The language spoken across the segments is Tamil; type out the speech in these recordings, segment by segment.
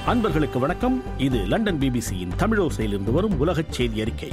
அன்பர்களுக்கு வணக்கம் இது லண்டன் பிபிசியின் தமிழோசையிலிருந்து வரும் உலகச் செய்தி அறிக்கை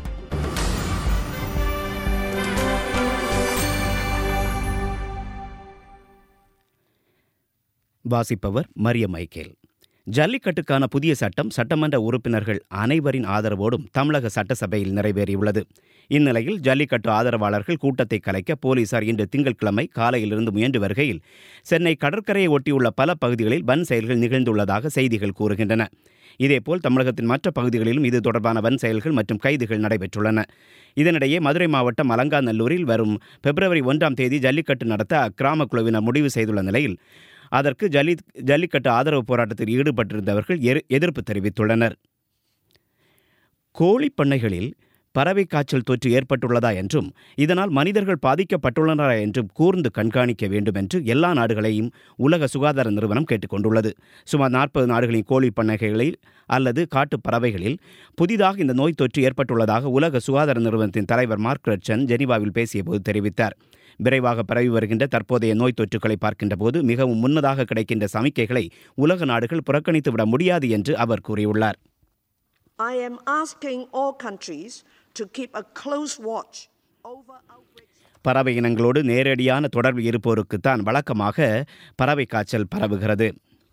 வாசிப்பவர் மரிய மைக்கேல் ஜல்லிக்கட்டுக்கான புதிய சட்டம் சட்டமன்ற உறுப்பினர்கள் அனைவரின் ஆதரவோடும் தமிழக சட்டசபையில் நிறைவேறியுள்ளது இந்நிலையில் ஜல்லிக்கட்டு ஆதரவாளர்கள் கூட்டத்தை கலைக்க போலீசார் இன்று திங்கட்கிழமை காலையிலிருந்து முயன்று வருகையில் சென்னை கடற்கரையை ஒட்டியுள்ள பல பகுதிகளில் வன் செயல்கள் நிகழ்ந்துள்ளதாக செய்திகள் கூறுகின்றன இதேபோல் தமிழகத்தின் மற்ற பகுதிகளிலும் இது தொடர்பான வன் செயல்கள் மற்றும் கைதுகள் நடைபெற்றுள்ளன இதனிடையே மதுரை மாவட்டம் அலங்காநல்லூரில் வரும் பிப்ரவரி ஒன்றாம் தேதி ஜல்லிக்கட்டு நடத்த அக்கிராம குழுவினர் முடிவு செய்துள்ள நிலையில் அதற்கு ஜல்லி ஜல்லிக்கட்டு ஆதரவு போராட்டத்தில் ஈடுபட்டிருந்தவர்கள் எரு- எதிர்ப்பு தெரிவித்துள்ளனர் கோழிப் பண்ணைகளில் பறவை காய்ச்சல் தொற்று ஏற்பட்டுள்ளதா என்றும் இதனால் மனிதர்கள் பாதிக்கப்பட்டுள்ளனரா என்றும் கூர்ந்து கண்காணிக்க வேண்டும் என்று எல்லா நாடுகளையும் உலக சுகாதார நிறுவனம் கேட்டுக்கொண்டுள்ளது சுமார் நாற்பது நாடுகளின் கோழிப் பண்ணைகளில் அல்லது காட்டுப் பறவைகளில் புதிதாக இந்த நோய் தொற்று ஏற்பட்டுள்ளதாக உலக சுகாதார நிறுவனத்தின் தலைவர் மார்க் ரட்சன் ஜெனீவாவில் பேசியபோது தெரிவித்தார் விரைவாக பரவி வருகின்ற தற்போதைய நோய் தொற்றுகளை பார்க்கின்ற போது மிகவும் முன்னதாக கிடைக்கின்ற சமிக்கைகளை உலக நாடுகள் புறக்கணித்து விட முடியாது என்று அவர் கூறியுள்ளார் I am asking all countries to keep a close watch over outbreaks. பறவை இனங்களோடு நேரடியான தொடர்பு இருப்போருக்குத்தான் வழக்கமாக பறவை காய்ச்சல் பரவுகிறது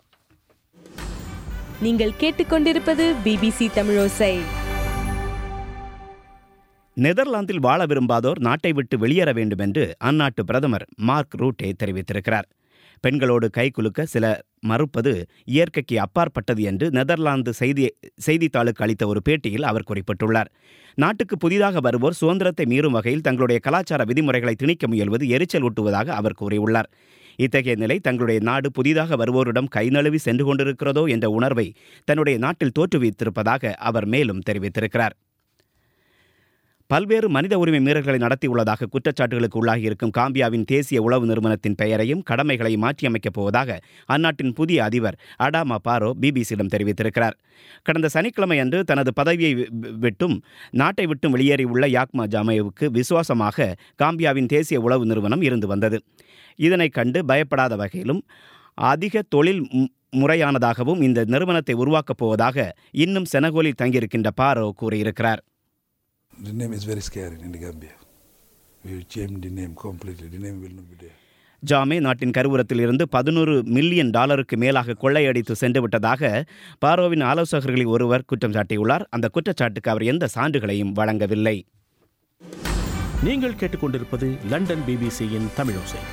நீங்கள் கேட்டுக்கொண்டிருப்பது பிபிசி தமிழோசை நெதர்லாந்தில் வாழ விரும்பாதோர் நாட்டை விட்டு வெளியேற வேண்டும் என்று அந்நாட்டு பிரதமர் மார்க் ரூட்டே தெரிவித்திருக்கிறார் பெண்களோடு கைகுலுக்க சில மறுப்பது இயற்கைக்கு அப்பாற்பட்டது என்று நெதர்லாந்து செய்தி செய்தித்தாளுக்கு அளித்த ஒரு பேட்டியில் அவர் குறிப்பிட்டுள்ளார் நாட்டுக்கு புதிதாக வருவோர் சுதந்திரத்தை மீறும் வகையில் தங்களுடைய கலாச்சார விதிமுறைகளை திணிக்க முயல்வது எரிச்சல் ஊட்டுவதாக அவர் கூறியுள்ளார் இத்தகைய நிலை தங்களுடைய நாடு புதிதாக வருவோரிடம் கை நழுவி சென்று கொண்டிருக்கிறதோ என்ற உணர்வை தன்னுடைய நாட்டில் தோற்றுவித்திருப்பதாக அவர் மேலும் தெரிவித்திருக்கிறார் பல்வேறு மனித உரிமை மீறல்களை நடத்தியுள்ளதாக குற்றச்சாட்டுகளுக்கு உள்ளாகியிருக்கும் காம்பியாவின் தேசிய உளவு நிறுவனத்தின் பெயரையும் கடமைகளையும் மாற்றியமைக்கப் போவதாக அந்நாட்டின் புதிய அதிபர் அடாமா பாரோ பிபிசியிடம் தெரிவித்திருக்கிறார் கடந்த சனிக்கிழமை அன்று தனது பதவியை வி- வி- விட்டும் நாட்டை விட்டும் வெளியேறியுள்ள யாக்மா ஜாமேவுக்கு விசுவாசமாக காம்பியாவின் தேசிய உளவு நிறுவனம் இருந்து வந்தது இதனை கண்டு பயப்படாத வகையிலும் அதிக தொழில் மு- முறையானதாகவும் இந்த நிறுவனத்தை உருவாக்கப் போவதாக இன்னும் செனகோலில் தங்கியிருக்கின்ற பாரோ கூறியிருக்கிறார் The name is very scary in the Gambia. We will change the name completely. The name will not be there. Jammeh நாட்டின் கருவூரத்தில் இருந்து பதினோரு மில்லியன் டாலருக்கு மேலாக கொள்ளையடித்து சென்று விட்டதாக பாரோவின் ஆலோசகர்களில் ஒருவர் குற்றம் சாட்டியுள்ளார் அந்த குற்றச்சாட்டுக்கு அவர் எந்த சான்றுகளையும் வழங்கவில்லை நீங்கள் கேட்டுக்கொண்டிருப்பது லண்டன் பிபிசியின் தமிழோசை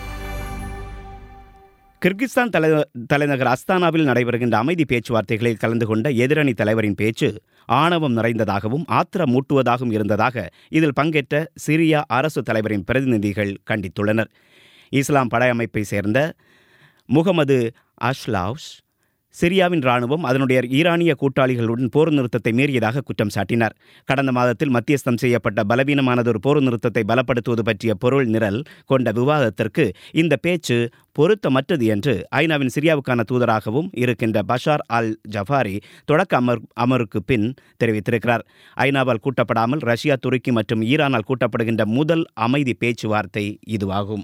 கிர்கிஸ்தான் தலை தலைநகர் அஸ்தானாவில் நடைபெறுகின்ற அமைதி பேச்சுவார்த்தைகளில் கலந்து கொண்ட எதிரணி தலைவரின் பேச்சு ஆணவம் நிறைந்ததாகவும் ஆத்திரமூட்டுவதாகவும் இருந்ததாக இதில் பங்கேற்ற சிரியா அரசு தலைவரின் பிரதிநிதிகள் கண்டித்துள்ளனர் இஸ்லாம் படையமைப்பை சேர்ந்த முகமது அஷ்லாவ்ஸ் சிரியாவின் ராணுவம் அதனுடைய ஈரானிய கூட்டாளிகளுடன் போர் நிறுத்தத்தை மீறியதாக குற்றம் சாட்டினார் கடந்த மாதத்தில் மத்தியஸ்தம் செய்யப்பட்ட பலவீனமானதொரு போர் நிறுத்தத்தை பலப்படுத்துவது பற்றிய பொருள் நிரல் கொண்ட விவாதத்திற்கு இந்த பேச்சு பொருத்தமற்றது என்று ஐநாவின் சிரியாவுக்கான தூதராகவும் இருக்கின்ற பஷார் அல் ஜஃபாரி தொடக்க அமர் அமருக்கு பின் தெரிவித்திருக்கிறார் ஐநாவால் கூட்டப்படாமல் ரஷ்யா துருக்கி மற்றும் ஈரானால் கூட்டப்படுகின்ற முதல் அமைதி பேச்சுவார்த்தை இதுவாகும்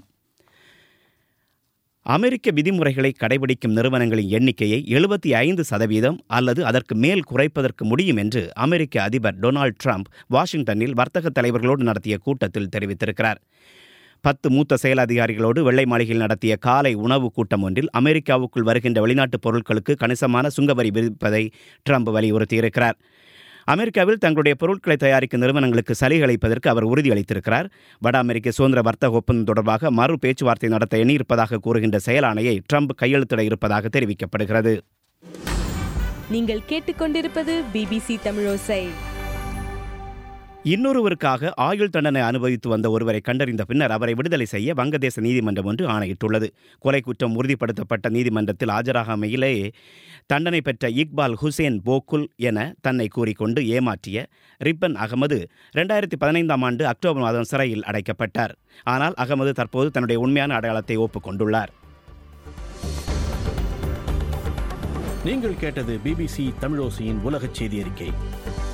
அமெரிக்க விதிமுறைகளை கடைபிடிக்கும் நிறுவனங்களின் எண்ணிக்கையை எழுபத்தி ஐந்து சதவீதம் அல்லது அதற்கு மேல் குறைப்பதற்கு முடியும் என்று அமெரிக்க அதிபர் டொனால்ட் ட்ரம்ப் வாஷிங்டனில் வர்த்தக தலைவர்களோடு நடத்திய கூட்டத்தில் தெரிவித்திருக்கிறார் பத்து மூத்த செயல் அதிகாரிகளோடு வெள்ளை மாளிகையில் நடத்திய காலை உணவு கூட்டம் ஒன்றில் அமெரிக்காவுக்குள் வருகின்ற வெளிநாட்டுப் பொருட்களுக்கு கணிசமான சுங்கவரி விதிப்பதை ட்ரம்ப் வலியுறுத்தியிருக்கிறார் அமெரிக்காவில் தங்களுடைய பொருட்களை தயாரிக்கும் நிறுவனங்களுக்கு சலுகை அளிப்பதற்கு அவர் உறுதியளித்திருக்கிறார் வட அமெரிக்க சுதந்திர வர்த்தக ஒப்பந்தம் தொடர்பாக மறு பேச்சுவார்த்தை நடத்த எண்ணியிருப்பதாக கூறுகின்ற செயலாணையை ட்ரம்ப் கையெழுத்திட இருப்பதாக தெரிவிக்கப்படுகிறது நீங்கள் கேட்டுக்கொண்டிருப்பது பிபிசி தமிழோசை இன்னொருவருக்காக ஆயுள் தண்டனை அனுபவித்து வந்த ஒருவரை கண்டறிந்த பின்னர் அவரை விடுதலை செய்ய வங்கதேச நீதிமன்றம் ஒன்று ஆணையிட்டுள்ளது கொலை குற்றம் உறுதிப்படுத்தப்பட்ட நீதிமன்றத்தில் ஆஜராகாமையிலேயே தண்டனை பெற்ற இக்பால் ஹுசேன் போக்குல் என தன்னை கூறிக்கொண்டு ஏமாற்றிய ரிப்பன் அகமது ரெண்டாயிரத்தி பதினைந்தாம் ஆண்டு அக்டோபர் மாதம் சிறையில் அடைக்கப்பட்டார் ஆனால் அகமது தற்போது தன்னுடைய உண்மையான அடையாளத்தை ஒப்புக்கொண்டுள்ளார் நீங்கள் கேட்டது பிபிசி தமிழோசையின் உலகச் செய்தி அறிக்கை